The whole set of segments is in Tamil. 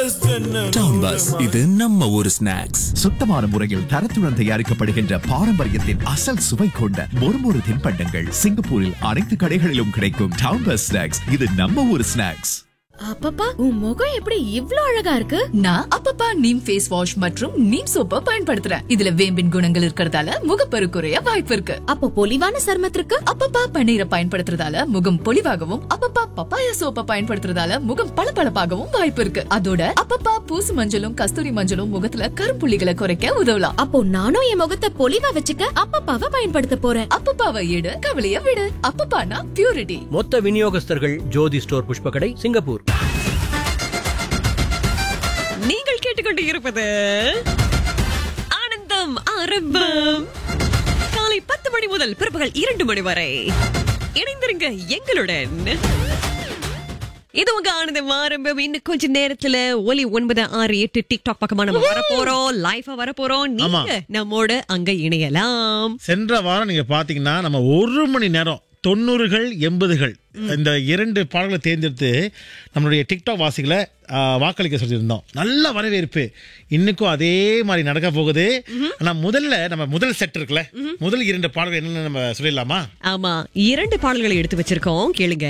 டவுன் பஸ் இது நம்ம ஒரு ஸ்நாக்ஸ் சுத்தமான முறையில் தரத்துடன் தயாரிக்கப்படுகின்ற பாரம்பரியத்தின் அசல் சுவை கொண்ட மொறுமொறு தின்பண்டங்கள் சிங்கப்பூரில் அனைத்து கடைகளிலும் கிடைக்கும் டவுன் பஸ் ஸ்நாக்ஸ் இது நம்ம ஒரு ஸ்நாக்ஸ் அப்பப்பா உன் முகம் எப்படி இவ்ளோ அழகா இருக்கு நான் அப்பப்பா நீம் ஃபேஸ் வாஷ் மற்றும் நீம் சோப்பை பயன்படுத்துறேன் இதுல வேம்பின் குணங்கள் இருக்கறதால முகப்பரு குறைய வாய்ப்பு இருக்கு அப்போ பொலிவான சருமத்திற்கு அப்பப்பா பன்னீரை பயன்படுத்துறதால முகம் பொலிவாகவும் அப்பப்பா பப்பாயா சோப்பை பயன்படுத்துறதால முகம் பளபளப்பாகவும் வாய்ப்பு இருக்கு அதோட அப்பப்பா பூசு மஞ்சளும் கஸ்தூரி மஞ்சளும் முகத்துல கருப்புள்ளிகளை குறைக்க உதவலாம் அப்போ நானும் என் முகத்தை பொலிவா வச்சுக்க அப்பப்பாவை பயன்படுத்த போறேன் அப்பப்பாவை எடு கவலைய விடு அப்பப்பானா பியூரிட்டி மொத்த விநியோகஸ்தர்கள் ஜோதி ஸ்டோர் புஷ்பகடை சிங்கப்பூர் நீங்கள் கேட்டுக்கொண்டு இருப்பது ஆனந்தம் ஆரம்பம் காலை பத்து மணி முதல் பிற்பகல் இரண்டு மணி வரை இணைந்திருங்க எங்களுடன் இது உங்க ஆனந்தம் ஆரம்பம் இன்னும் கொஞ்ச நேரத்துல ஒலி ஒன்பது ஆறு எட்டு டிக்டாக் பக்கமா நம்ம வர போறோம் லைஃபா வர போறோம் நீங்க நம்மோட அங்க இணையலாம் சென்ற வாரம் நீங்க பாத்தீங்கன்னா நம்ம ஒரு மணி நேரம் தொண்ணூறுகள் எண்பதுகள் இந்த இரண்டு பாடல்களை தேர்ந்தெடுத்து நம்மளுடைய டிக்டாக் வாசிகளை ஆ, வாக்களிக்க சொல்லியிருந்தோம் நல்ல வரவேற்பு இன்னைக்கும் அதே மாதிரி நடக்க போகுது ஆனா முதல்ல நம்ம முதல் செட் இருக்குல்ல முதல் இரண்டு பாடல்கள் என்னன்னு நம்ம சொல்லிடலாமா ஆமா இரண்டு பாடல்களை எடுத்து வச்சிருக்கோம் கேளுங்க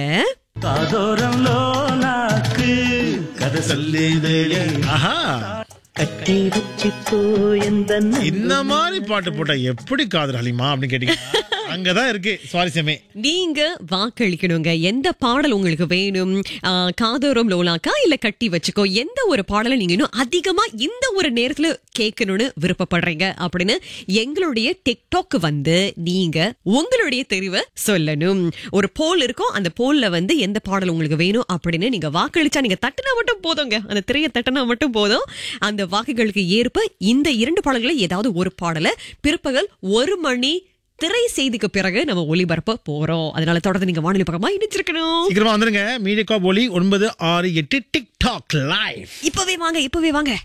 ஆஹா இந்த மாதிரி பாட்டு போட்டா எப்படி காதல் ஹலிமா அப்படின்னு கேட்டீங்க அங்கதான் இருக்கு சுவாரஸ்யமே நீங்க வாக்களிக்கணுங்க எந்த பாடல் உங்களுக்கு வேணும் ஆ, காதோரம் லோலாக்கா இல்ல கட்டி வச்சுக்கோ எந்த ஒரு பாடலை நீங்க இன்னும் அதிகமா இந்த ஒரு நேரத்துல கேட்கணும்னு விருப்பப்படுறீங்க அப்படின்னு எங்களுடைய டிக்டாக் வந்து நீங்க உங்களுடைய தெரிவை சொல்லணும் ஒரு போல் இருக்கும் அந்த போல்ல வந்து எந்த பாடல் உங்களுக்கு வேணும் அப்படின்னு நீங்க வாக்களிச்சா நீங்க தட்டுனா மட்டும் போதுங்க அந்த திரையை தட்டுனா மட்டும் போதும் அந்த வாக்குகளுக்கு ஏற்ப இந்த இரண்டு பாடல்களை ஏதாவது ஒரு பாடலை பிற்பகல் ஒரு மணி திரை செய்திக்கு பிறகு நம்ம ஒளிபரப்ப போறோம் அதனால தொடர்ந்து நீங்க வானொலி பக்கமா இணைச்சிருக்கணும் சீக்கிரமா வந்துருங்க மீடியா ஒலி ஒன்பது ஆறு எட்டு டிக்டாக் லைவ் இப்பவே வாங்க இப்பவே வாங்க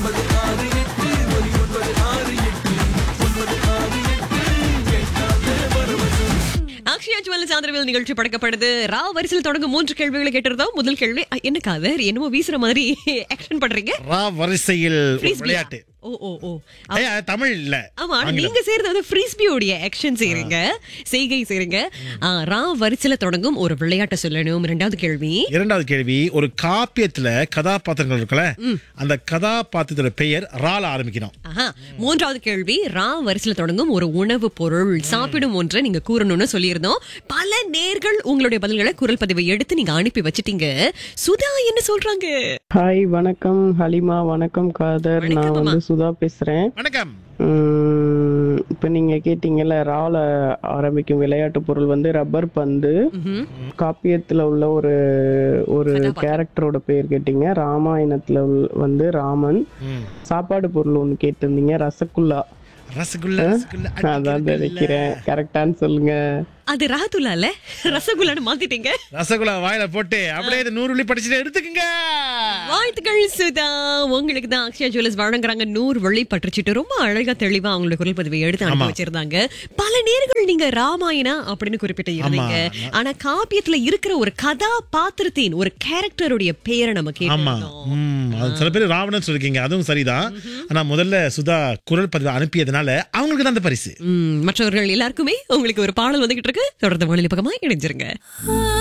அக்ஷயா ஜுவல்ஸ் ஆதரவில் நிகழ்ச்சி படைக்கப்படுது ரா வரிசையில் தொடங்கும் மூன்று கேள்விகளை கேட்டிருந்தோம் முதல் கேள்வி அ, என்ன காதர் என்னமோ வீசுற மாதிரி ஆக்ஷன் பண்றீங்க ரா வரிசையில் ஒரு Frisbee-ஆ? விளையாட்டு ஓ ஓ ஓ ஏய், அது தமிழ் இல்ல ஆமா ஆனா ஆங்கிலம். நீங்க செய்யறது வந்து ஃப்ரீஸ்பியோடைய ஆக்ஷன் செய்றீங்க செய்கை செய்றீங்க ஆ, ரா வரிசையில தொடங்கும் ஒரு விளையாட்டை சொல்லணும் ரெண்டாவது கேள்வி இரண்டாவது கேள்வி ஒரு காப்பியத்துல கதாபாத்திரங்கள் இருக்குல்ல அந்த கதாபாத்திரத்தோட பெயர் ரால ஆரம்பிக்கணும் ஆஹா. மூன்றாவது கேள்வி ரா வரிசையில தொடங்கும் ஒரு உணவு பொருள் சாப்பிடும் ஒன்றை நீங்க கூறணும்னு சொல்லியிருந்தோம் பல நேர்கள் உங்களுடைய பதில்களை குரல் பதிவை எடுத்து நீங்க அனுப்பி வச்சிட்டீங்க சுதா என்ன சொல்றாங்க ஹாய் வணக்கம் ஹலிமா வணக்கம் காதர் வணக்கம் நான் அம்மா. வந்து சுதா பேசுறேன் வணக்கம் உம், இப்ப நீங்க கேட்டீங்கல்ல ரால ஆரம்பிக்கும் விளையாட்டு பொருள் வந்து ரப்பர் பந்து காப்பியத்துல உள்ள ஒரு ஒரு கதாபாத்திரம். கேரக்டரோட பேர் கேட்டீங்க ராமாயணத்துல உள்ள- வந்து ராமன் ம். சாப்பாடு பொருள் ஒண்ணு கேட்டிருந்தீங்க ரசகுல்லா ரசகுல்லா ரசகுல்லா அடி அதான் கிடக்குல்ல. நினைக்கிறேன் கரெக்டான்னு சொல்லுங்க அது ராத்துலால ரசகுல்லான்னு மாத்திட்டீங்க ரசகுல்லா வாயில போட்டு அப்படியே இது நூறு வெள்ளி படிச்சுட்டு எடுத்துக்கங்க வாழ்த்துக்கள் சுதா உங்களுக்கு தான் அக்ஷயா ஜுவல்லர்ஸ் வழங்குறாங்க நூறு வெள்ளி பற்றுச்சிட்டு ரொம்ப அழகா தெளிவா அவங்களுடைய குரல் பதிவை எடுத்து அனுப்பி ஆமா. வச்சிருந்தாங்க பல நேர்கள் நீங்க ராமாயணா அப்படின்னு குறிப்பிட்டு இருந்தீங்க ஆனா காப்பியத்துல இருக்கிற ஒரு கதாபாத்திரத்தின் ஒரு கேரக்டருடைய பேரை நம்ம ஆமா கேட்டோம் ம், அது சில பேர் ராவணன் சொல்லிருக்கீங்க அதுவும் சரிதான் ஆனா முதல்ல சுதா குரல் பதிவு அனுப்பியதுனால அவங்களுக்கு தான் அந்த பரிசு மற்றவர்கள் எல்லாருக்குமே உங்களுக்கு ஒரு பாடல் வந்துகிட்டு இருக்கு தொடர்ந்து வானொலி பக்கமா இணைஞ்சிருங்க